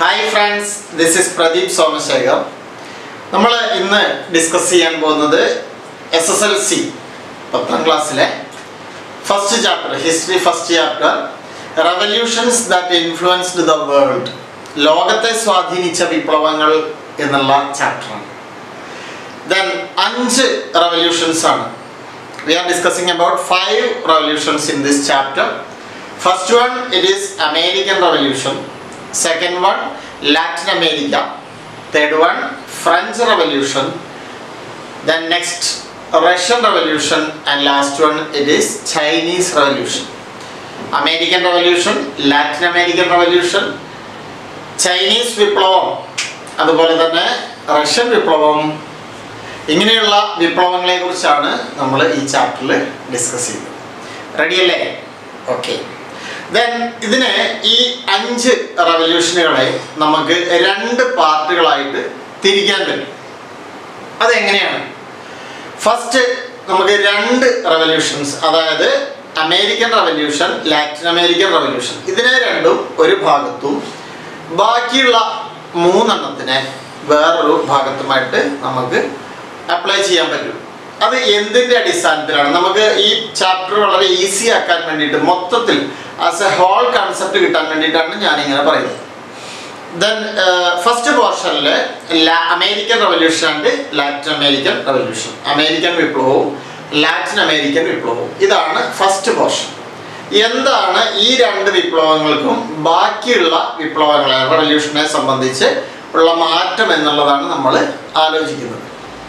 Hi friends this is Pradeep Somashekhar നമ്മൾ ഇന്ന് discuss ചെയ്യാൻ പോകുന്നത് എസ് എസ് എൽ സി പത്താം ക്ലാസ്സിലെ first chapter history first chapter revolutions that influenced the world ലോകത്തെ സ്വാധീനിച്ച വിപ്ലവങ്ങൾ എന്നുള്ള ചാപ്റ്ററാണ് ദെൻ അഞ്ച് റവല്യൂഷൻസ് ആണ് we are discussing about five revolutions in this chapter first one it is american revolution second one latin america third one french revolution then next russian revolution and last one it is chinese revolution american revolution latin american revolution Chinese വിപ്ലവം അതുപോലെ തന്നെ Russian വിപ്ലവം ഇങ്ങനെയുള്ള വിപ്ലവങ്ങളെ കുറിച്ചാണ് നമ്മൾ ഈ ചാപ്റ്ററിൽ discuss ചെയ്യുന്നത് റെഡിയല്ലേ ഓക്കെ ദെൻ ഇതിനെ ഈ അഞ്ച് റവല്യൂഷനുകളെ നമുക്ക് രണ്ട് പാർട്ടുകളായിട്ട് തിരിക്കാൻ പറ്റും അതെങ്ങനെയാണ് ഫസ്റ്റ് നമുക്ക് രണ്ട് റവല്യൂഷൻസ് അതായത് American revolution Latin American revolution ഇതിനെ രണ്ടും ഒരു ഭാഗത്തും ബാക്കിയുള്ള മൂന്നെണ്ണത്തിനെ വേറൊരു ഭാഗത്തുമായിട്ട് നമുക്ക് അപ്ലൈ ചെയ്യാൻ പറ്റും അത് എന്തിൻ്റെ അടിസ്ഥാനത്തിലാണ് നമുക്ക് ഈ ചാപ്റ്റർ വളരെ ഈസി ആക്കാൻ വേണ്ടിയിട്ട് മൊത്തത്തിൽ ആസ് എ ഹോൾ കൺസെപ്റ്റ് കിട്ടാൻ വേണ്ടിയിട്ടാണ് ഞാനിങ്ങനെ പറയുന്നത് ദെൻ ഫസ്റ്റ് പോർഷനിൽ American revolution and Latin American revolution American വിപ്ലവവും ലാറ്റിൻ അമേരിക്കൻ വിപ്ലവവും ഇതാണ് ഫസ്റ്റ് പോർഷൻ എന്താണ് ഈ രണ്ട് വിപ്ലവങ്ങൾക്കും ബാക്കിയുള്ള വിപ്ലവങ്ങളെ റവല്യൂഷനെ സംബന്ധിച്ച് ഉള്ള മാറ്റം എന്നുള്ളതാണ് നമ്മൾ ആലോചിക്കുന്നത്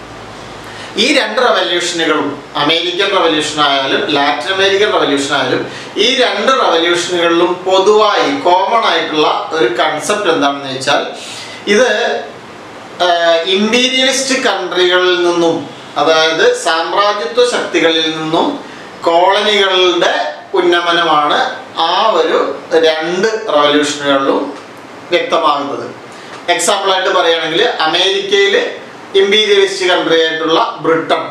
ഈ രണ്ട് റവല്യൂഷനുകളും അമേരിക്കൻ റവല്യൂഷൻ ആയാലും ലാറ്റിൻ അമേരിക്കൻ റവല്യൂഷൻ ആയാലും ഈ രണ്ട് റവല്യൂഷനുകളിലും പൊതുവായി കോമൺ ആയിട്ടുള്ള ഒരു കൺസെപ്റ്റ് എന്താണെന്ന് വെച്ചാൽ ഇത് ഇമ്പീരിയലിസ്റ്റ് കൺട്രികളിൽ നിന്നും അതായത് സാമ്രാജ്യത്വ ശക്തികളിൽ നിന്നും കോളനികളുടെ ഉന്നമനമാണ് ആ ഒരു രണ്ട് റവല്യൂഷനുകളിലും വ്യക്തമാകുന്നത് എക്സാമ്പിളായിട്ട് പറയുകയാണെങ്കിൽ അമേരിക്കയിൽ ഇമ്പീരിയലിസ്റ്റ് കൺട്രി ആയിട്ടുള്ള ബ്രിട്ടൻ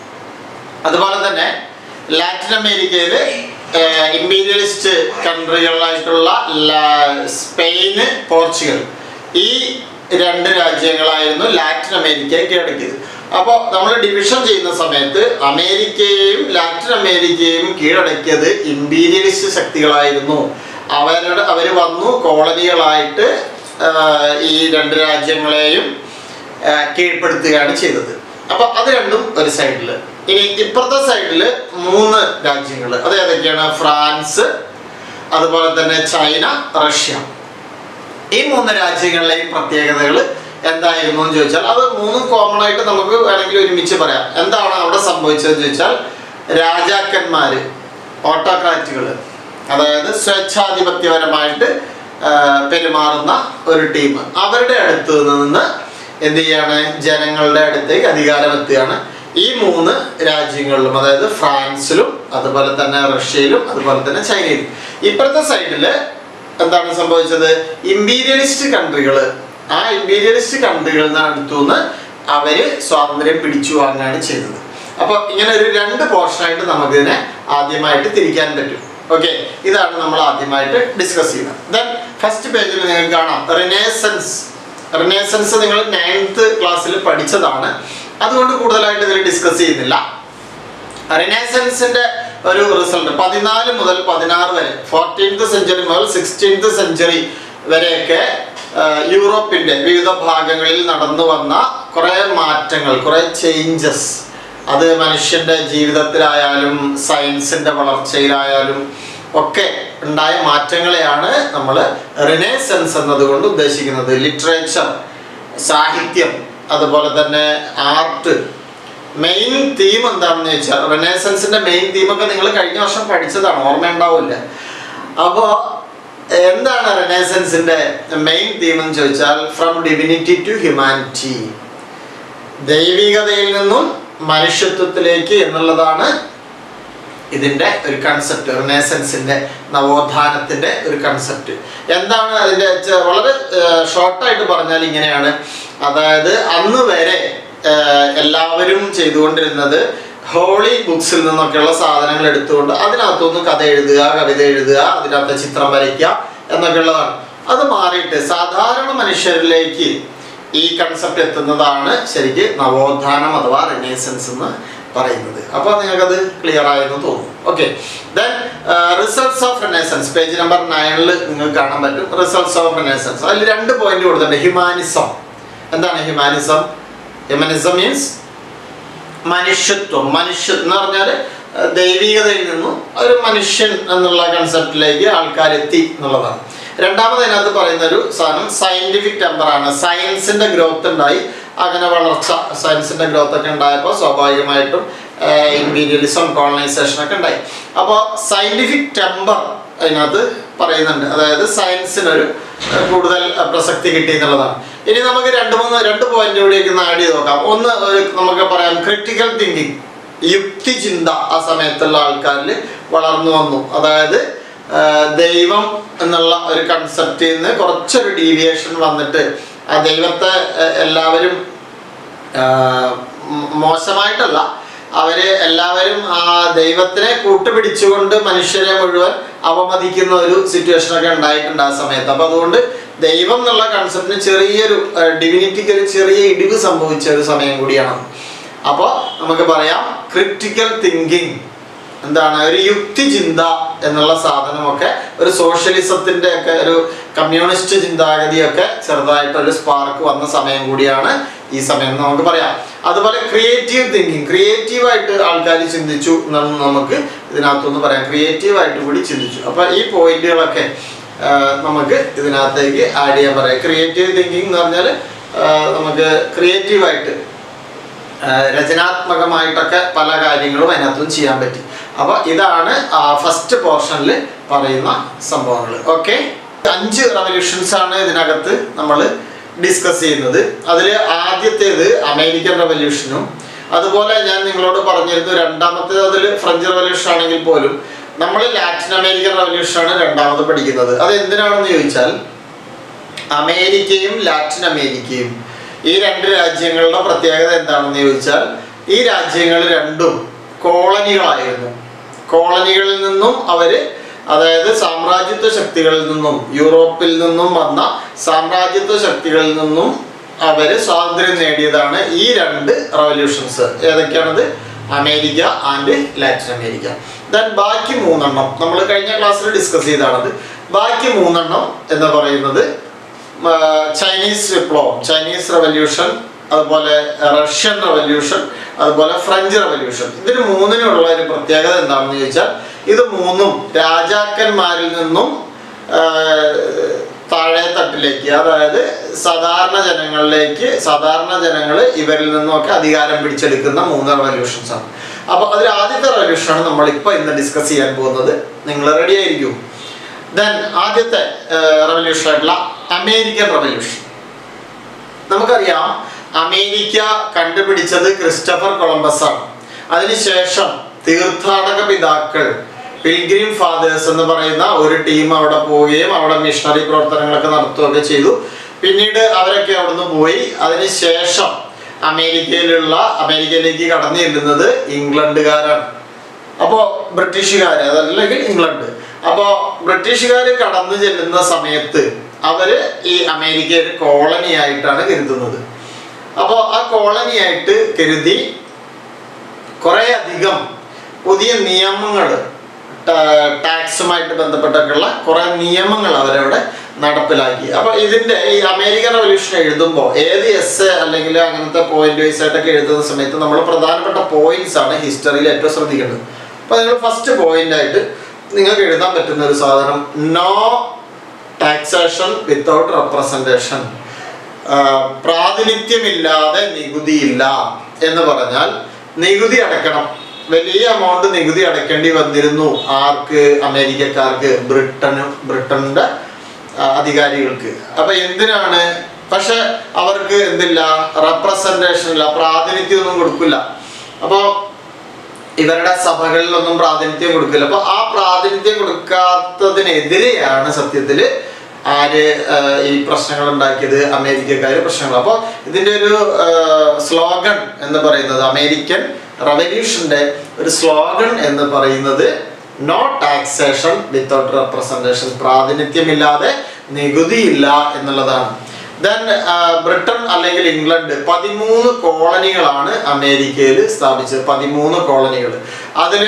അതുപോലെ തന്നെ ലാറ്റിൻ അമേരിക്കയിൽ ഇമ്പീരിയലിസ്റ്റ് കൺട്രികളായിട്ടുള്ള സ്പെയിന് പോർച്ചുഗൽ ഈ രണ്ട് രാജ്യങ്ങളായിരുന്നു ലാറ്റിൻ അമേരിക്കയെ കീഴടക്കിയത് അപ്പോൾ നമ്മൾ ഡിവിഷൻ ചെയ്യുന്ന സമയത്ത് അമേരിക്കയെയും ലാറ്റിൻ അമേരിക്കയെയും കീഴടക്കിയത് ഇമ്പീരിയലിസ്റ്റ് ശക്തികളായിരുന്നു അവരുടെ അവർ വന്നു കോളനികളായിട്ട് ഈ രണ്ട് രാജ്യങ്ങളെയും കീഴ്പ്പെടുത്തുകയാണ് ചെയ്തത് അപ്പൊ അത് രണ്ടും ഒരു സൈഡിൽ ഇനി ഇപ്പുറത്തെ സൈഡിൽ മൂന്ന് രാജ്യങ്ങൾ അത് ഏതൊക്കെയാണ് ഫ്രാൻസ് അതുപോലെ തന്നെ ചൈന റഷ്യ ഈ മൂന്ന് രാജ്യങ്ങളിലെയും പ്രത്യേകതകൾ എന്തായിരുന്നു എന്ന് ചോദിച്ചാൽ അത് മൂന്നും കോമൺ ആയിട്ട് നമുക്ക് വേണമെങ്കിൽ ഒരുമിച്ച് പറയാം എന്താണ് അവിടെ സംഭവിച്ചതെന്ന് ചോദിച്ചാൽ രാജാക്കന്മാര് ഓട്ടോക്രാറ്റുകൾ അതായത് സ്വേച്ഛാധിപത്യപരമായിട്ട് പെരുമാറുന്ന ഒരു ടീം അവരുടെ അടുത്ത് നിന്ന് എന്ത് ചെയ്യാണ് ജനങ്ങളുടെ അടുത്തേക്ക് അധികാരം എത്തുകയാണ് ഈ മൂന്ന് രാജ്യങ്ങളിലും അതായത് ഫ്രാൻസിലും അതുപോലെ തന്നെ റഷ്യയിലും അതുപോലെ തന്നെ ചൈനയിലും ഇപ്പോഴത്തെ സൈഡിൽ എന്താണ് സംഭവിച്ചത് ഇമ്പീരിയലിസ്റ്റ് കൺട്രികൾ ആ ഇമ്പീരിയലിസ്റ്റ് കൺട്രികളിൽ അടുത്തുനിന്ന് അവര് സ്വാതന്ത്ര്യം പിടിച്ചു വാങ്ങുകയാണ് ചെയ്തത് അപ്പോൾ ഇങ്ങനെ ഒരു രണ്ട് പോർഷനായിട്ട് നമുക്കിതിനെ ആദ്യമായിട്ട് തിരിക്കാൻ പറ്റും ഓക്കെ ഇതാണ് നമ്മൾ ആദ്യമായിട്ട് ഡിസ്കസ് ചെയ്യുന്നത് ദെൻ ഫസ്റ്റ് പേജിൽ നിങ്ങൾക്ക് കാണാം റിനേസൻസ് റിനേസൻസ് നിങ്ങൾ നയൻത്ത് ക്ലാസ്സിൽ പഠിച്ചതാണ് അതുകൊണ്ട് കൂടുതലായിട്ട് ഇതിൽ ഡിസ്കസ് ചെയ്യുന്നില്ല റിനേസൻസിന്റെ ഒരു റിസൾട്ട് പതിനാല് മുതൽ പതിനാറ് വരെ ഫോർട്ടീൻത്ത് സെഞ്ചുറി മുതൽ സിക്സ്റ്റീൻത്ത് സെഞ്ചുറി വരെയൊക്കെ യൂറോപ്പിന്റെ വിവിധ ഭാഗങ്ങളിൽ നടന്നു വന്ന കുറേ മാറ്റങ്ങൾ കുറേ ചേഞ്ചസ് അത് മനുഷ്യന്റെ ജീവിതത്തിലായാലും സയൻസിന്റെ വളർച്ചയിലായാലും ഒക്കെ ഉണ്ടായ മാറ്റങ്ങളെയാണ് നമ്മൾ റിനേസൻസ് എന്നതുകൊണ്ട് ഉദ്ദേശിക്കുന്നത് ലിറ്ററേച്ചർ സാഹിത്യം അതുപോലെ തന്നെ ആർട്ട് മെയിൻ തീം എന്താണെന്ന് വെച്ചാൽ റിനേസൻസിന്റെ മെയിൻ തീമൊക്കെ നിങ്ങൾ കഴിഞ്ഞ വർഷം പഠിച്ചതാണ് ഓർമ്മയുണ്ടാവില്ല അപ്പോൾ എന്താണ് റിനേസൻസിന്റെ മെയിൻ തീം എന്ന് ചോദിച്ചാൽ ഫ്രം ഡിവിനിറ്റി ടു ഹ്യൂമാനിറ്റി ദൈവികതയിൽ നിന്നും മനുഷ്യത്വത്തിലേക്ക് എന്നുള്ളതാണ് ഇതിൻ്റെ ഒരു കൺസെപ്റ്റ് റിനേസൻസിൻ്റെ നവോത്ഥാനത്തിൻ്റെ ഒരു കൺസെപ്റ്റ് എന്താണ് അതിൻ്റെ ചെ- വളരെ ഷോർട്ടായിട്ട് പറഞ്ഞാൽ ഇങ്ങനെയാണ് അതായത് അന്ന് വരെ ഏഹ്, എല്ലാവരും ചെയ്തുകൊണ്ടിരുന്നത് ഹോളി ബുക്സിൽ നിന്നൊക്കെയുള്ള സാധനങ്ങൾ എടുത്തുകൊണ്ട് അതിനകത്തുനിന്ന് കഥ എഴുതുക കവിത എഴുതുക അതിനകത്ത് ചിത്രം വരയ്ക്കുക എന്നൊക്കെ ഉള്ളതാണ് അത് മാറിയിട്ട് സാധാരണ മനുഷ്യരിലേക്ക് ഈ കൺസെപ്റ്റ് എത്തുന്നതാണ് ശരിക്ക് നവോത്ഥാനം അഥവാ റിനേസൻസ് എന്ന് പറയുന്നത് അപ്പോൾ നിങ്ങൾക്കത് ക്ലിയർ ആയെന്ന് തോന്നുന്നു okay then results of renaissance page number നയനിൽ നിങ്ങൾക്ക് കാണാൻ പറ്റും റിസൾട്ട്സ് ഓഫ് റിനേസൻസ് അതിൽ രണ്ട് പോയിന്റ് കൊടുത്തിട്ടുണ്ട് ഹ്യൂമാനിസം എന്താണ് ഹ്യൂമാനിസം ഹ്യൂമനിസം മീൻസ് മനുഷ്യത്വം മനുഷ്യ എന്ന് പറഞ്ഞാൽ ദൈവികതയിൽ നിന്നും ഒരു മനുഷ്യൻ എന്നുള്ള കൺസെപ്റ്റിലേക്ക് ആൾക്കാർ എത്തി എന്നുള്ളതാണ് രണ്ടാമത് അതിനകത്ത് പറയുന്ന ഒരു സാധനം സയന്റിഫിക് ടെമ്പറാണ് സയൻസിന്റെ ഗ്രോത്ത് ഉണ്ടായി അങ്ങനെ വളർച്ച സയൻസിന്റെ ഗ്രോത്ത് ഒക്കെ ഉണ്ടായപ്പോൾ സ്വാഭാവികമായിട്ടും ഇമ്പീരിയലിസം കോളനൈസേഷൻ ഒക്കെ ഉണ്ടായി അപ്പോൾ സയന്റിഫിക് ടെമ്പർ അതിനകത്ത് പറയുന്നുണ്ട് അതായത് സയൻസിനൊരു ഏഹ്, കൂടുതൽ ഏഹ്, പ്രസക്തി കിട്ടി എന്നുള്ളതാണ് ഇനി നമുക്ക് രണ്ട് മൂന്ന് രണ്ട് പോയിന്റ് കൂടിയൊക്കെ ഒന്ന് ആഡ് ചെയ്ത് നോക്കാം ഒന്ന് ഒരു നമുക്ക് പറയാം ക്രിട്ടിക്കൽ തിങ്കിങ് യുക്തിചിന്ത ആ സമയത്തുള്ള ആൾക്കാരിൽ വളർന്നു വന്നു അതായത് ആഹ്, ദൈവം എന്നുള്ള ഒരു കൺസെപ്റ്റിൽ നിന്ന് കുറച്ചൊരു ഡീവിയേഷൻ വന്നിട്ട് ആ ദൈവത്തെ ഏഹ്, എല്ലാവരും ആഹ് മ് മോശമായിട്ടല്ല അവര് എല്ലാവരും ആ ദൈവത്തിനെ കൂട്ടുപിടിച്ചുകൊണ്ട് മനുഷ്യരെ മുഴുവൻ അവമതിക്കുന്ന ഒരു സിറ്റുവേഷൻ ഒക്കെ ഉണ്ടായിട്ടുണ്ട് ആ സമയത്ത് അപ്പൊ അതുകൊണ്ട് ദൈവം എന്നുള്ള കൺസെപ്റ്റിന് ചെറിയൊരു ഡിവിനിറ്റിക്ക് ഒരു ചെറിയ ഇടിവ് സംഭവിച്ച ഒരു സമയം കൂടിയാണ് അപ്പോൾ നമുക്ക് പറയാം ക്രിട്ടിക്കൽ തിങ്കിങ് എന്താണ് ഒരു യുക്തി ചിന്ത എന്നുള്ള സാധനമൊക്കെ ഒരു സോഷ്യലിസത്തിന്റെ ഒക്കെ ഒരു കമ്മ്യൂണിസ്റ്റ് ചിന്താഗതിയൊക്കെ ചെറുതായിട്ട് ഒരു സ്പാർക്ക് വന്ന സമയം കൂടിയാണ് ഈ സമയം എന്ന് നമുക്ക് പറയാം അതുപോലെ ക്രിയേറ്റീവ് തിങ്കിങ് ക്രിയേറ്റീവായിട്ട് ആൾക്കാർ ചിന്തിച്ചു എന്ന് നമുക്ക് ഇതിനകത്തൊന്ന് പറയാം ക്രിയേറ്റീവായിട്ട് കൂടി ചിന്തിച്ചു അപ്പൊ ഈ പോയിന്റുകളൊക്കെ ആ, നമുക്ക് ഇതിനകത്തേക്ക് ആഡ് ചെയ്യാൻ പറയാം ക്രിയേറ്റീവ് തിങ്കിങ് എന്ന് പറഞ്ഞാൽ നമുക്ക് ക്രിയേറ്റീവായിട്ട് ആഹ് രചനാത്മകമായിട്ടൊക്കെ പല കാര്യങ്ങളും അതിനകത്തും ചെയ്യാൻ പറ്റി അപ്പൊ ഇതാണ് ഫസ്റ്റ് പോർഷനിൽ പറയുന്ന സംഭവങ്ങൾ ഓക്കെ അഞ്ച് റവല്യൂഷൻസ് ആണ് ഇതിനകത്ത് നമ്മൾ ഡിസ്കസ് ചെയ്യുന്നത് അതിൽ ആദ്യത്തേത് അമേരിക്കൻ റവല്യൂഷനും അതുപോലെ ഞാൻ നിങ്ങളോട് പറഞ്ഞിരുന്നു രണ്ടാമത്തേത് അതിൽ ഫ്രഞ്ച് റവല്യൂഷൻ ആണെങ്കിൽ പോലും നമ്മൾ ലാറ്റിൻ അമേരിക്കൻ റവല്യൂഷൻ ആണ് രണ്ടാമത് പഠിക്കുന്നത് അത് എന്തിനാണെന്ന് ചോദിച്ചാൽ അമേരിക്കയും ലാറ്റിൻ അമേരിക്കയും ഈ രണ്ട് രാജ്യങ്ങളുടെ പ്രത്യേകത എന്താണെന്ന് ചോദിച്ചാൽ ഈ രാജ്യങ്ങൾ രണ്ടും കോളനികളായിരുന്നു കോളനികളിൽ നിന്നും അവര് അതായത് സാമ്രാജ്യത്വ ശക്തികളിൽ നിന്നും യൂറോപ്പിൽ നിന്നും വന്ന സാമ്രാജ്യത്വ ശക്തികളിൽ നിന്നും അവര് സ്വാതന്ത്ര്യം നേടിയതാണ് ഈ രണ്ട് റവല്യൂഷൻസ് ഏതൊക്കെയാണത് America and Latin America then ബാക്കി മൂന്നെണ്ണം നമ്മൾ കഴിഞ്ഞ ക്ലാസ്സിൽ ഡിസ്കസ് ചെയ്താണത് ബാക്കി മൂന്നെണ്ണം എന്ന് പറയുന്നത് ആ, ചൈനീസ് വിപ്ലവം ചൈനീസ് റവല്യൂഷൻ അതുപോലെ റഷ്യൻ റവല്യൂഷൻ അതുപോലെ ഫ്രഞ്ച് റവല്യൂഷൻ ഇതിന് മൂന്നിനുള്ള ഒരു പ്രത്യേകത എന്താണെന്ന് ചോദിച്ചാൽ ഇത് മൂന്നും രാജാക്കന്മാരിൽ നിന്നും ആ, താഴെ തട്ടിലേക്ക് അതായത് സാധാരണ ജനങ്ങളിലേക്ക് സാധാരണ ജനങ്ങൾ ഇവരിൽ നിന്നുമൊക്കെ അധികാരം പിടിച്ചെടുക്കുന്ന മൂന്ന് റവല്യൂഷൻസ് ആണ് അപ്പൊ അതിൽ ആദ്യത്തെ റവല്യൂഷനാണ് നമ്മൾ ഇപ്പൊ ഇന്ന് ഡിസ്കസ് ചെയ്യാൻ പോകുന്നത് നിങ്ങൾ റെഡി ആയിരിക്കും ദെൻ ആദ്യത്തെ റവല്യൂഷൻ ആയിട്ടുള്ള അമേരിക്കൻ റവല്യൂഷൻ നമുക്കറിയാം അമേരിക്ക കണ്ടുപിടിച്ചത് ക്രിസ്റ്റഫർ കൊളംബസ് ആണ് അതിനുശേഷം തീർത്ഥാടക പിതാക്കൾ പിൽഗ്രിം ഫാദേഴ്സ് എന്ന് പറയുന്ന ഒരു ടീം അവിടെ പോവുകയും അവിടെ മിഷണറി പ്രവർത്തനങ്ങളൊക്കെ നടത്തുകയൊക്കെ ചെയ്തു പിന്നീട് അവരൊക്കെ അവിടുന്ന് പോയി അതിനുശേഷം അമേരിക്കയിലുള്ള അമേരിക്കയിലേക്ക് കടന്നു ചെല്ലുന്നത് ഇംഗ്ലണ്ടുകാരാണ് അപ്പോൾ ബ്രിട്ടീഷുകാർ അതല്ലെങ്കിൽ ഇംഗ്ലണ്ട് അപ്പോൾ ബ്രിട്ടീഷുകാർ കടന്നു ചെല്ലുന്ന സമയത്ത് അവര് ഈ അമേരിക്ക ഒരു കോളനി ആയിട്ടാണ് കരുതുന്നത് അപ്പോൾ ആ കോളനി ആയിട്ട് കരുതി കുറേ അധികം പുതിയ നിയമങ്ങൾ ടാക്സുമായിട്ട് ബന്ധപ്പെട്ടൊക്കെയുള്ള കുറേ നിയമങ്ങൾ അവരവിടെ നടപ്പിലാക്കി അപ്പോൾ ഇതിൻ്റെ ഈ അമേരിക്കൻ റവല്യൂഷൻ എഴുതുമ്പോൾ ഏത് എസ് അല്ലെങ്കിൽ അങ്ങനത്തെ പോയിന്റ് വൈസ് ആയിട്ടൊക്കെ എഴുതുന്ന സമയത്ത് നമ്മൾ പ്രധാനപ്പെട്ട പോയിന്റ്സ് ആണ് ഹിസ്റ്ററിയിൽ ഏറ്റവും ശ്രദ്ധിക്കേണ്ടത് അപ്പോൾ നിങ്ങൾ ഫസ്റ്റ് പോയിന്റ് ആയിട്ട് നിങ്ങൾക്ക് എഴുതാൻ പറ്റുന്ന ഒരു സാധനം നോ ടാക്സേഷൻ വിത്തൗട്ട് റെപ്രസെൻറ്റേഷൻ പ്രാതിനിധ്യമില്ലാതെ നികുതിയില്ല എന്ന് പറഞ്ഞാൽ നികുതി അടയ്ക്കണം വലിയ എമൗണ്ട് നികുതി അടയ്ക്കേണ്ടി വന്നിരുന്നു ആർക്ക് അമേരിക്കക്കാർക്ക് ബ്രിട്ടനും ബ്രിട്ടന്റെ ആ, അധികാരികൾക്ക് അപ്പൊ എന്തിനാണ് പക്ഷെ അവർക്ക് എന്തില്ല റെപ്രസെൻറ്റേഷൻ ഇല്ല പ്രാതിനിധ്യം ഒന്നും കൊടുക്കില്ല അപ്പോൾ ഇവരുടെ സഭകളിലൊന്നും പ്രാതിനിധ്യം കൊടുക്കില്ല അപ്പൊ ആ പ്രാതിനിധ്യം കൊടുക്കാത്തതിനെതിരെയാണ് സത്യത്തില് ആര് ആ, ഈ പ്രശ്നങ്ങൾ ഉണ്ടാക്കിയത് അമേരിക്കക്കാര് പ്രശ്നങ്ങൾ അപ്പോൾ ഇതിന്റെ ഒരു സ്ലോഗൻ എന്ന് പറയുന്നത് അമേരിക്കൻ റവല്യൂഷന്റെ ഒരു സ്ലോഗൻ എന്ന് പറയുന്നത് നോ ടാക്സേഷൻ വിത്തൗട്ട് റെപ്രസെൻറ്റേഷൻ പ്രാതിനിധ്യമില്ലാതെ നികുതിയില്ല എന്നുള്ളതാണ് ദെൻ ബ്രിട്ടൻ അല്ലെങ്കിൽ ഇംഗ്ലണ്ട് പതിമൂന്ന് കോളനികളാണ് അമേരിക്കയിൽ സ്ഥാപിച്ചത് പതിമൂന്ന് കോളനികൾ അതിൽ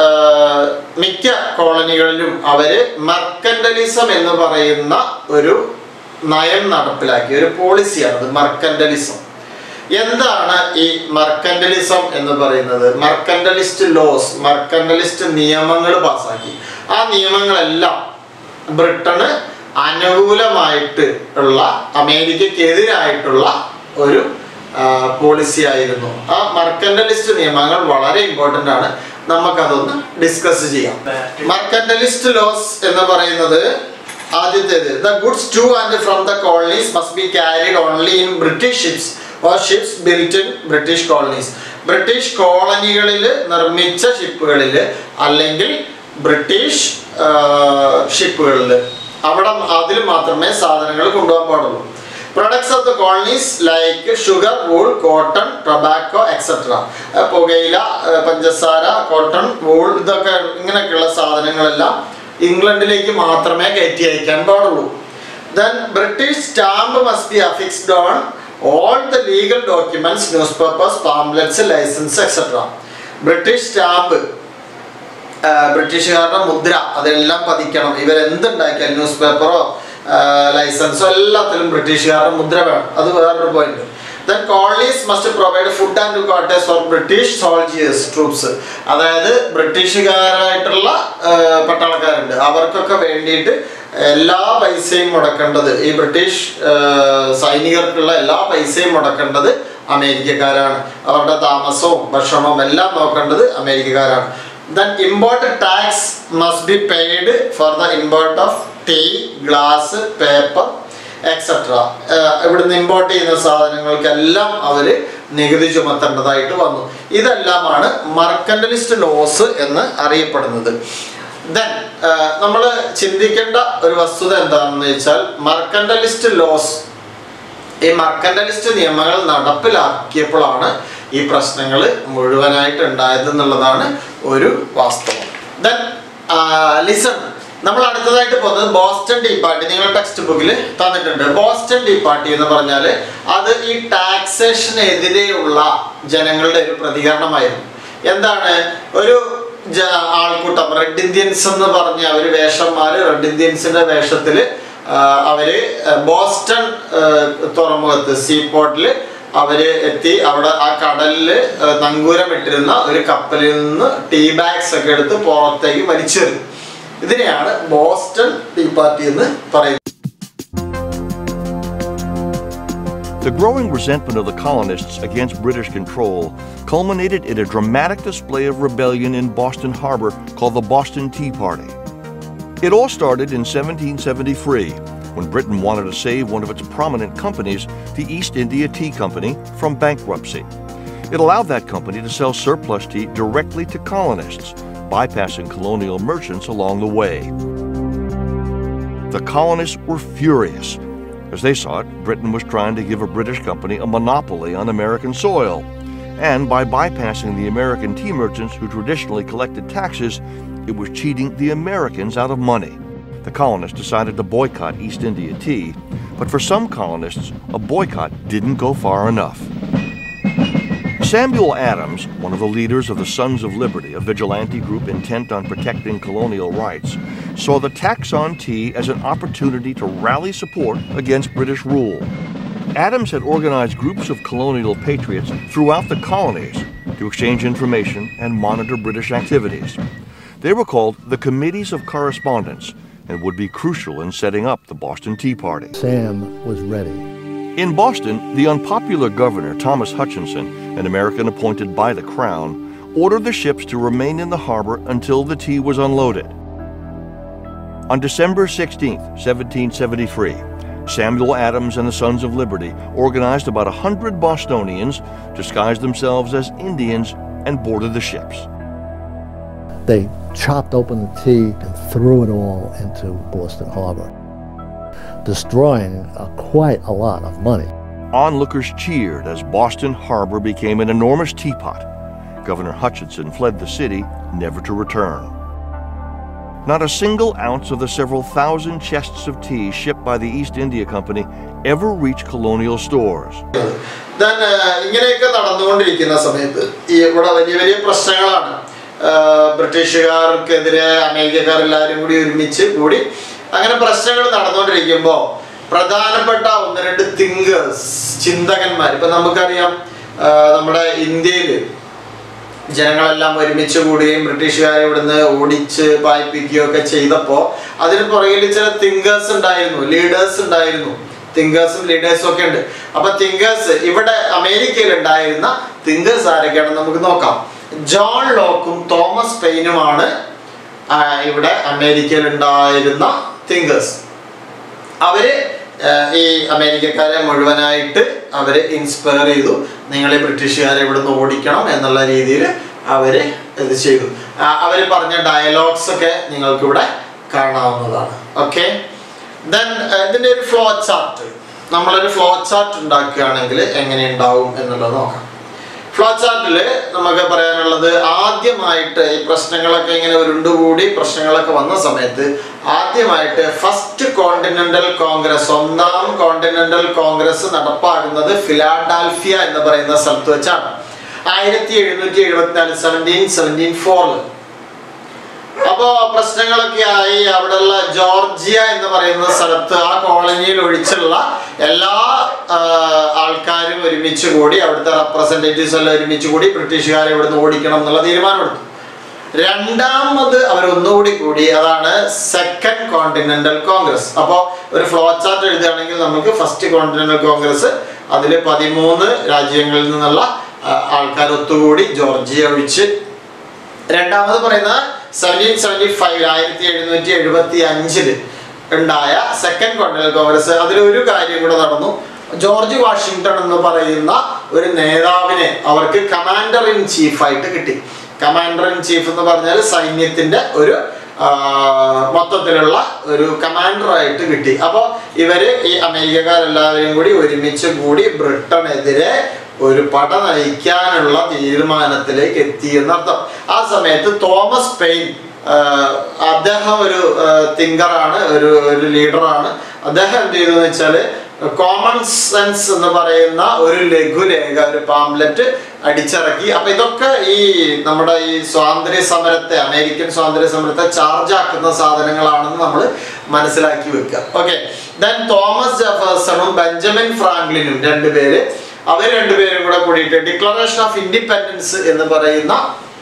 മിക്ക കോളനികളിലും അവര് മർക്കൻഡലിസം എന്ന് പറയുന്ന ഒരു നയം നടപ്പിലാക്കി ഒരു പോളിസിയാണത് മർക്കൻഡലിസം എന്താണ് ഈ മർക്കൻഡലിസം എന്ന് പറയുന്നത് മർക്കൻഡലിസ്റ്റ് ലോസ് മർക്കൻഡലിസ്റ്റ് നിയമങ്ങൾ പാസാക്കി ആ നിയമങ്ങളെല്ലാം ബ്രിട്ടന് അനുകൂലമായിട്ട് ഉള്ള അമേരിക്കക്കെതിരായിട്ടുള്ള ഒരു പോളിസി ആയിരുന്നു ആ മർക്കൻഡലിസ്റ്റ് നിയമങ്ങൾ വളരെ ഇമ്പോർട്ടൻ്റ് ആണ് നമുക്കതൊന്ന് ഡിസ്കസ് ചെയ്യാം മർക്കൻഡലിസ്റ്റ് ലോസ് എന്ന് പറയുന്നത് ആദ്യത്തേത് the goods to and from the colonies must be carried only in British ships or ships built in British colonies British കോളനികളിൽ നിർമ്മിച്ച ഷിപ്പുകളിൽ അല്ലെങ്കിൽ ബ്രിട്ടീഷ് ഷിപ്പുകളിൽ അവിടെ അതിൽ മാത്രമേ സാധനങ്ങൾ കൊണ്ടുപോകാൻ പാടുള്ളൂ products of the colonies like sugar wool cotton tobacco etcetera പുകയില ഏർ പഞ്ചസാര കോട്ടൺ വൂൾ ഇതൊക്കെ ഇങ്ങനെയൊക്കെയുള്ള സാധനങ്ങളെല്ലാം ഇംഗ്ലണ്ടിലേക്ക് മാത്രമേ കയറ്റി അയക്കാൻ പാടുള്ളൂ then British stamp must be affixed on all the legal documents newspapers pamphlets licence etcetera British stamp ബ്രിട്ടീഷുകാരുടെ മുദ്ര അതെല്ലാം പതിക്കണം ഇവരെന്തുണ്ടാക്കിയാൽ ന്യൂസ് പേപ്പറോ ലൈസൻസോ എല്ലാത്തിലും ബ്രിട്ടീഷുകാരുടെ മുദ്ര വേണം അത് വേറൊരു point then colonies must provide food and quarters for British soldiers troops അതായത് ബ്രിട്ടീഷുകാരായിട്ടുള്ള ആ, പട്ടാളക്കാരുണ്ട് അവർക്കൊക്കെ വേണ്ടിയിട്ട് എല്ലാ പൈസയും മുടക്കേണ്ടത് ഈ ബ്രിട്ടീഷ് ആ, സൈനികർക്കുള്ള എല്ലാ പൈസയും മുടക്കേണ്ടത് അമേരിക്കക്കാരാണ് അവരുടെ താമസവും ഭക്ഷണവും എല്ലാം നോക്കേണ്ടത് അമേരിക്കക്കാരാണ് then import tax must be paid for the import of tea glass paper etcetera ഇവിടുന്ന് ഇമ്പോർട്ട് ചെയ്യുന്ന സാധനങ്ങൾക്കെല്ലാം അവർ നികുതി ചുമത്തേണ്ടതായിട്ട് വന്നു ഇതെല്ലാമാണ് മർക്കൻഡലിസ്റ്റ് ലോസ് എന്ന് അറിയപ്പെടുന്നത് ദെൻ നമ്മൾ ചിന്തിക്കേണ്ട ഒരു വസ്തുത എന്താണെന്ന് വെച്ചാൽ മർക്കൻഡലിസ്റ്റ് ലോസ് ഈ മർക്കൻഡലിസ്റ്റ് നിയമങ്ങൾ നടപ്പിലാക്കിയപ്പോഴാണ് ഈ പ്രശ്നങ്ങൾ മുഴുവനായിട്ട് ഉണ്ടായത് എന്നുള്ളതാണ് ഒരു വാസ്തവം ദെൻ ലിസൺ നമ്മൾ അടുത്തതായിട്ട് പോകുന്നത് ബോസ്റ്റൺ ടീ പാർട്ടി നിങ്ങളുടെ ടെക്സ്റ്റ് ബുക്കിൽ തന്നിട്ടുണ്ട് ബോസ്റ്റൺ ടീ പാർട്ടി എന്ന് പറഞ്ഞാൽ അത് ഈ ടാക്സേഷനെതിരെയുള്ള ജനങ്ങളുടെ ഒരു പ്രതികരണമായിരുന്നു എന്താണ് ഒരു ജ- ആൾക്കൂട്ടം റെഡ് ഇന്ത്യൻസ് എന്ന് പറഞ്ഞ ഒരു വേഷന്മാര് റെഡ് ഇന്ത്യൻസിന്റെ വേഷത്തില് ആ, അവര് ബോസ്റ്റൺ ആ, തുറമുഖത്ത് സീ പോർട്ടിൽ അവര് എത്തി അവിടെ ആ കടലില് ആ, നങ്കൂരമിട്ടിരുന്ന ഒരു കപ്പലിൽ നിന്ന് ടീ ബാഗ്സ് ഒക്കെ എടുത്ത് പുറത്തേക്ക് വലിച്ചെറിയും ഇതിനെയാണ് ബോസ്റ്റൺ ടീ പാർട്ടി എന്ന് പറയുന്നത് The growing resentment of the colonists against British control culminated in a dramatic display of rebellion in Boston Harbor called the Boston Tea Party. It all started in 1773 when Britain wanted to save one of its prominent companies, the East India Tea Company, from bankruptcy. It allowed that company to sell surplus tea directly to colonists, bypassing colonial merchants along the way. The colonists were furious. As they saw it, Britain was trying to give a British company a monopoly on American soil. And by bypassing the American tea merchants who traditionally collected taxes, it was cheating the Americans out of money. The colonists decided to boycott East India tea, but for some colonists, a boycott didn't go far enough. Samuel Adams, one of the leaders of the Sons of Liberty, a vigilante group intent on protecting colonial rights, saw the tax on tea as an opportunity to rally support against British rule. Adams had organized groups of colonial patriots throughout the colonies to exchange information and monitor British activities. They were called the Committees of Correspondence and would be crucial in setting up the Boston Tea Party. Sam was ready. In Boston, the unpopular governor, Thomas Hutchinson, an American appointed by the Crown, ordered the ships to remain in the harbor until the tea was unloaded. On December 16, 1773, Samuel Adams and the Sons of Liberty organized about a hundred Bostonians, disguised themselves as Indians, and boarded the ships. They chopped open the tea and threw it all into Boston Harbor, destroying uh, quite a lot of money. Onlookers cheered as Boston Harbor became an enormous teapot. Governor Hutchinson fled the city, never to return. Not a single ounce of the several thousand chests of tea shipped by the East India Company ever reached colonial stores. Then ഇങ്ങനെയൊക്കെ നടന്നുകൊണ്ടിരിക്കുന്ന സമയത്ത് ഈ ഇവിടെ വലിയ വലിയ പ്രശ്നങ്ങളാണ് ആഹ് ബ്രിട്ടീഷുകാർക്കെതിരെ അമേരിക്കക്കാരെല്ലാവരും കൂടി ഒരുമിച്ച് കൂടി അങ്ങനെ പ്രശ്നങ്ങൾ നടന്നുകൊണ്ടിരിക്കുമ്പോൾ പ്രധാനപ്പെട്ട ഒന്ന് രണ്ട് തിങ്കേഴ്സ് ചിന്തകന്മാർ ഇപ്പൊ നമുക്കറിയാം ആഹ് നമ്മുടെ ഇന്ത്യയിൽ ജനങ്ങളെല്ലാം ഒരുമിച്ച് കൂടുകയും ബ്രിട്ടീഷുകാരെ ഇവിടുന്ന് ഓടിച്ച് പായിപ്പിക്കുകയും ഒക്കെ ചെയ്തപ്പോൾ അതിന് പുറകിൽ ചില തിങ്കേഴ്സ് ഉണ്ടായിരുന്നു ലീഡേഴ്സ് ഉണ്ടായിരുന്നു തിങ്കേഴ്സും ലീഡേഴ്സും ഒക്കെ ഉണ്ട് അപ്പൊ തിങ്കേഴ്സ് ഇവിടെ അമേരിക്കയിൽ ഉണ്ടായിരുന്ന തിങ്കേഴ്സ് ആരൊക്കെയാണെന്ന് നമുക്ക് നോക്കാം ജോൺ ലോക്കും തോമസ് പെയിനുമാണ് ആ, ഇവിടെ അമേരിക്കയിൽ ഉണ്ടായിരുന്ന തിങ്കേഴ്സ് അവര് ഏർ, ഈ അമേരിക്കക്കാരെ മുഴുവനായിട്ട് അവര് ഇൻസ്പയർ ചെയ്തു നിങ്ങളെ ബ്രിട്ടീഷുകാരെ ഇവിടുന്ന് ഓടിക്കണം എന്നുള്ള രീതിയിൽ അവര് ഇത് ചെയ്തു ആ, അവര് പറഞ്ഞ ഡയലോഗ്സ് ഒക്കെ നിങ്ങൾക്ക് ഇവിടെ കാണാവുന്നതാണ് ഓക്കെ ദെൻ ഇതിന്റെ ഒരു ഫ്ലോ ചാർട്ട് നമ്മളൊരു ഫ്ലോ ചാർട്ട് ഉണ്ടാക്കുകയാണെങ്കിൽ എങ്ങനെ ഉണ്ടാവും എന്നുള്ളത് നോക്കാം ഫ്ലോ ചാർട്ടിൽ നമുക്ക് പറയാനുള്ളത് ആദ്യമായിട്ട് ഈ പ്രശ്നങ്ങളൊക്കെ ഇങ്ങനെ ഉരുണ്ടുകൂടി പ്രശ്നങ്ങളൊക്കെ വന്ന സമയത്ത് ആദ്യമായിട്ട് ഫസ്റ്റ് കോണ്ടിനെന്റൽ കോൺഗ്രസ് ഒന്നാം കോണ്ടിനെന്റൽ കോൺഗ്രസ് നടപ്പാകുന്നത് ഫിലാഡാൽഫിയ എന്ന് പറയുന്ന സ്ഥലത്ത് വെച്ചാണ് ആയിരത്തി എഴുന്നൂറ്റി എഴുപത്തിനാല് സെവൻറ്റീൻ സെവൻറ്റീൻ ഫോറിൽ അപ്പോ പ്രശ്നങ്ങളൊക്കെ ആയി അവിടെയുള്ള ജോർജിയ എന്ന് പറയുന്ന സ്ഥലത്ത് ആ കോളനിയിൽ ഒഴിച്ചുള്ള എല്ലാ ആ, ആൾക്കാരും ഒരുമിച്ച് കൂടി അവിടുത്തെ റെപ്രസെന്റേറ്റീവ്സ് എല്ലാം ഒരുമിച്ച് കൂടി ബ്രിട്ടീഷുകാരെ ഇവിടുന്ന് ഓടിക്കണം എന്നുള്ള തീരുമാനമെടുത്തു രണ്ടാമത് അവർ ഒന്നുകൂടി കൂടി അതാണ് സെക്കൻഡ് കോണ്ടിനെന്റൽ കോൺഗ്രസ് അപ്പോൾ ഒരു ഫ്ലോ ചാർട്ട് എഴുതുകയാണെങ്കിൽ നമുക്ക് ഫസ്റ്റ് കോണ്ടിനെന്റൽ കോൺഗ്രസ് അതിൽ പതിമൂന്ന് രാജ്യങ്ങളിൽ നിന്നുള്ള ആൾക്കാർ ഒത്തുകൂടി ജോർജിയ ഒഴിച്ച് രണ്ടാമത് പറയുന്നത് സെവൻറ്റീൻ സെവൻറ്റി ഫൈവ് ആയിരത്തി എഴുന്നൂറ്റി എഴുപത്തി അഞ്ചില് ഉണ്ടായ സെക്കൻഡ് കോണ്ടിനൽ കോൺഗ്രസ് അതിൽ ഒരു കാര്യം കൂടെ നടന്നു ജോർജ് വാഷിങ്ടൺ എന്ന് പറയുന്ന ഒരു നേതാവിനെ അവർക്ക് കമാൻഡർ ഇൻ ചീഫ് ആയിട്ട് കിട്ടി കമാൻഡർ ഇൻ ചീഫ് എന്ന് പറഞ്ഞാൽ സൈന്യത്തിന്റെ ഒരു ആ, മൊത്തത്തിലുള്ള ഒരു കമാൻഡർ ആയിട്ട് കിട്ടി അപ്പോൾ ഇവര് ഈ അമേരിക്കക്കാരെല്ലാവരും കൂടി ഒരുമിച്ച് കൂടി ബ്രിട്ടനെതിരെ ഒരു പട നയിക്കാനുള്ള തീരുമാനത്തിലേക്ക് എത്തി എന്നർത്ഥം ആ സമയത്ത് തോമസ് പെയിൻ ആഹ്, അദ്ദേഹം ഒരു തിങ്കറാണ് ഒരു ഒരു ലീഡറാണ് അദ്ദേഹം എന്ത് ചെയ്തു എന്ന് വെച്ചാല് കോമൺ സെൻസ് എന്ന് പറയുന്ന ഒരു ലഘുലേഖ ഒരു പാംലെറ്റ് അടിച്ചിറക്കി അപ്പൊ ഇതൊക്കെ ഈ നമ്മുടെ ഈ സ്വാതന്ത്ര്യ സമരത്തെ അമേരിക്കൻ സ്വാതന്ത്ര്യ സമരത്തെ ചാർജ് ആക്കുന്ന സാധനങ്ങളാണെന്ന് നമ്മൾ മനസ്സിലാക്കി വെക്കുക ഓക്കെ ദെൻ തോമസ് ജെഫേഴ്സണും ബെഞ്ചമിൻ ഫ്രാങ്ക്ലിനും രണ്ടുപേര് അവർ രണ്ടുപേരും കൂടെ കൂടിയിട്ട് ഡിക്ലറേഷൻ ഓഫ് ഇൻഡിപെൻഡൻസ് എന്ന് പറയുന്ന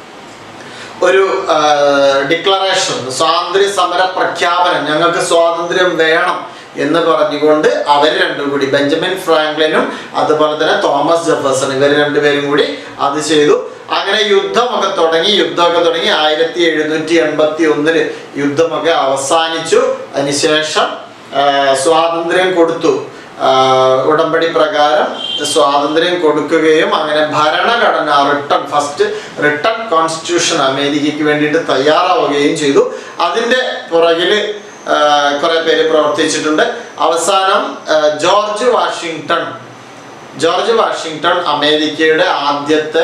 ഒരു ഡിക്ലറേഷൻ സ്വാതന്ത്ര്യ സമര പ്രഖ്യാപനം ഞങ്ങൾക്ക് സ്വാതന്ത്ര്യം വേണം എന്ന് പറഞ്ഞുകൊണ്ട് അവർ രണ്ടും കൂടി ബെഞ്ചമിൻ ഫ്രാങ്ക്ലിനും അതുപോലെ തന്നെ തോമസ് ജെഫേഴ്സൺ ഇവർ രണ്ടുപേരും കൂടി അത് ചെയ്തു അങ്ങനെ യുദ്ധമൊക്കെ തുടങ്ങി യുദ്ധമൊക്കെ തുടങ്ങി ആയിരത്തി എഴുന്നൂറ്റി എൺപത്തി ഒന്നില് യുദ്ധമൊക്കെ അവസാനിച്ചു അതിനുശേഷം ആ, സ്വാതന്ത്ര്യം കൊടുത്തു ആ, ഉടമ്പടി പ്രകാരം സ്വാതന്ത്ര്യം കൊടുക്കുകയും അങ്ങനെ ഭരണഘടന റിട്ടൺ ഫസ്റ്റ് റിട്ടൺ കോൺസ്റ്റിറ്റ്യൂഷൻ അമേരിക്കയ്ക്ക് വേണ്ടിയിട്ട് തയ്യാറാവുകയും ചെയ്തു അതിൻ്റെ പുറകില് ആ, കുറെ പേര് പ്രവർത്തിച്ചിട്ടുണ്ട് അവസാനം ആ, ജോർജ് വാഷിങ്ടൺ ജോർജ് വാഷിങ്ടൺ അമേരിക്കയുടെ ആദ്യത്തെ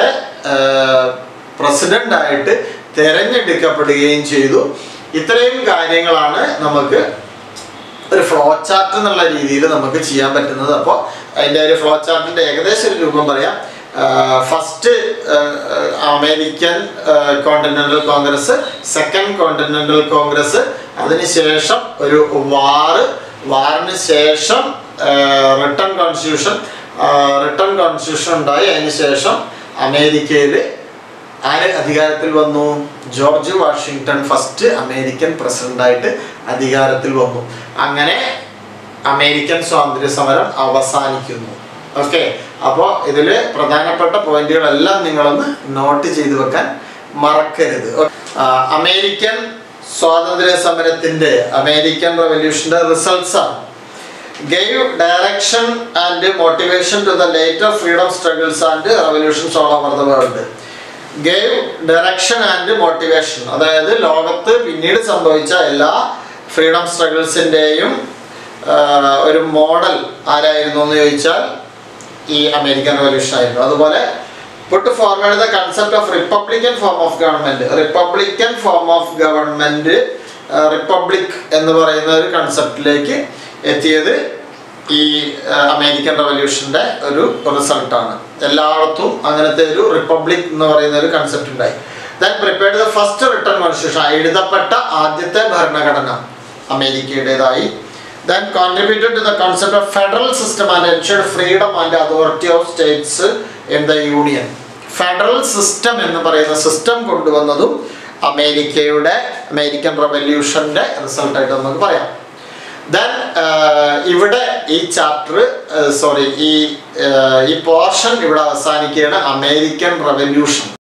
പ്രസിഡന്റ് ആയിട്ട് തെരഞ്ഞെടുക്കപ്പെടുകയും ചെയ്തു ഇത്രയും കാര്യങ്ങളാണ് നമുക്ക് ഒരു ഫ്ലോ ചാർട്ട് എന്നുള്ള രീതിയിൽ നമുക്ക് ചെയ്യാൻ പറ്റുന്നത് അപ്പോൾ അതിൻ്റെ ഒരു ഫ്ലോ ചാർട്ടിൻ്റെ ഏകദേശം ഒരു രൂപം പറയാം first American continental congress second continental congress അതിനുശേഷം ഒരു വാറ് വാറിന് ശേഷം റിട്ടൺ കോൺസ്റ്റിറ്റ്യൂഷൻ റിട്ടൺ കോൺസ്റ്റിറ്റ്യൂഷൻ ഉണ്ടായി അതിനുശേഷം അമേരിക്കയിൽ ആര് അധികാരത്തിൽ വന്നു ജോർജ് വാഷിങ്ടൺ ഫസ്റ്റ് അമേരിക്കൻ പ്രസിഡന്റായിട്ട് അധികാരത്തിൽ വന്നു അങ്ങനെ അമേരിക്കൻ സ്വാതന്ത്ര്യ സമരം അവസാനിക്കുന്നു ഓക്കെ അപ്പോൾ ഇതിൽ പ്രധാനപ്പെട്ട പോയിന്റുകളെല്ലാം നിങ്ങളൊന്ന് നോട്ട് ചെയ്തു വെക്കാൻ മറക്കരുത് ആ, അമേരിക്കൻ സ്വാതന്ത്ര്യ സമരത്തിന്റെ അമേരിക്കൻ റവല്യൂഷന്റെ റിസൾട്ട്സ് ആണ് gave direction and motivation to the later freedom struggles and revolutions all over the world. Gave direction and motivation അതായത് ലോകത്ത് പിന്നീട് സംഭവിച്ച എല്ലാ ഫ്രീഡം സ്ട്രഗിൾസിൻ്റെയും ഒരു മോഡൽ ആരായിരുന്നു എന്ന് ചോദിച്ചാൽ ഈ അമേരിക്കൻ റവല്യൂഷൻ ആയിരുന്നു അതുപോലെ put forward the concept of republican form of government republican form of government republic എന്ന് പറയുന്ന ഒരു കൺസെപ്റ്റിലേക്ക് എത്തിയത് ഈ ആ, അമേരിക്കൻ റവല്യൂഷൻ്റെ ഒരു റിസൾട്ടാണ് എല്ലായിടത്തും അങ്ങനത്തെ ഒരു റിപ്പബ്ലിക് എന്ന് പറയുന്ന ഒരു കൺസെപ്റ്റ് ഉണ്ടായി then prepared the first written constitution എഴുതപ്പെട്ട ആദ്യത്തെ ഭരണഘടന അമേരിക്കയുടേതായി then contributed to the concept of federal system and ensured freedom and authority of states in the union federal system എന്ന് പറയുന്ന സിസ്റ്റം കൊണ്ടുവന്നതും അമേരിക്കയുടെ അമേരിക്കൻ റവല്യൂഷൻ്റെ റിസൾട്ടായിട്ട് നമുക്ക് പറയാം ദെൻ ഇവിടെ ഈ ചാപ്റ്റർ സോറി ഈ ആഹ് ഈ പോർഷൻ ഇവിടെ അവസാനിക്കുകയാണ് അമേരിക്കൻ റവല്യൂഷൻ